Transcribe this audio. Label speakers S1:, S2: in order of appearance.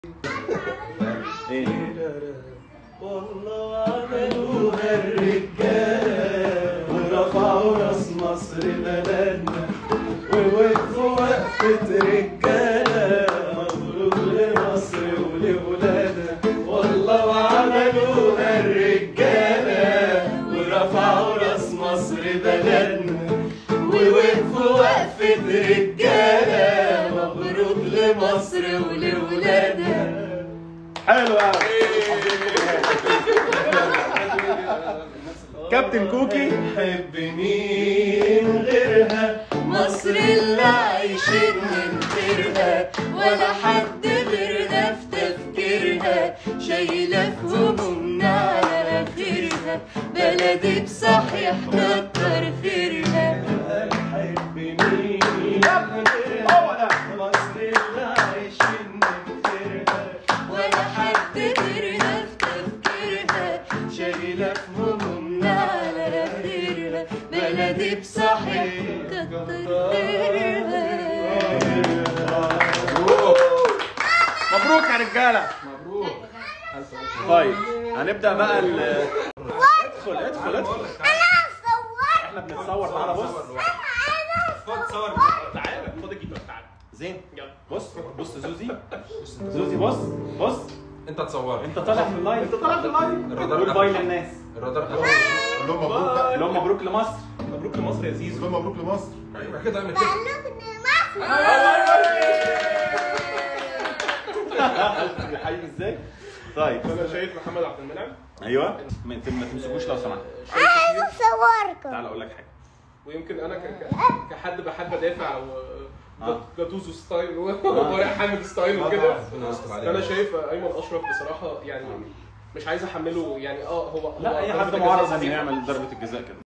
S1: ايه
S2: والله عملوها الرجالة ورفعوا راس مصر بلدنا ووقفوا وقفة رجالة مبروك لمصر ولولادها والله وعملوها الرجالة ورفعوا راس مصر بلدنا ووقفوا وقفة رجالة مبروك لمصر ولولادها
S1: حلو قوي كابتن كوكي
S2: حب مين غيرها مصر اللي عايشين من غيرها ولا حد غيرنا في تفكيرها شايلة في همومنا على خيرها بلدي بصحيح كتر خيرها حب مين غيرها مصر اللي عايشين من غيرها ولا حد غيرنا في تفكيرها شايلة في همومنا على خيرها بلدي بصحيح كتر خيرها
S1: مبروك يا رجاله
S3: مبروك
S1: طيب هنبدا بقى ال ادخل ادخل ادخل احنا بنتصور تعالى بص
S3: خد صور
S1: تعالى خد الجيتار تعالى
S3: زين
S1: يلا بص بص زوزي زوزي بص بص
S3: انت تصور
S1: انت طالع في اللايف انت طالع في اللايف
S3: الرادار
S1: قول باي للناس
S3: الرادار
S4: قول لهم مبروك بقى
S1: قول لهم مبروك لمصر
S3: مبروك لمصر يا زيزو
S4: قول لهم مبروك لمصر
S3: ايوه كده اعمل كده
S1: حبيبي ازاي طيب
S5: انا شايف محمد عبد المنعم
S1: ايوه ما انت- ما تمسكوش لو سمحت
S6: عايز اصوركم
S1: تعالى اقول لك حاجه
S5: ويمكن انا ك... ك... كحد بحب ادافع و...
S1: آه.
S5: جاتوزو ستايل وطارق حامد ستايل وكده
S3: ربنا يستر عليك
S5: فانا شايف ايمن اشرف بصراحه يعني مش عايز احمله يعني اه هو
S1: لا
S5: هو
S1: اي
S5: ضربة
S1: حد
S5: الجزاء
S1: معرض ان
S5: صحيحة.
S1: يعمل ضربه الجزاء كده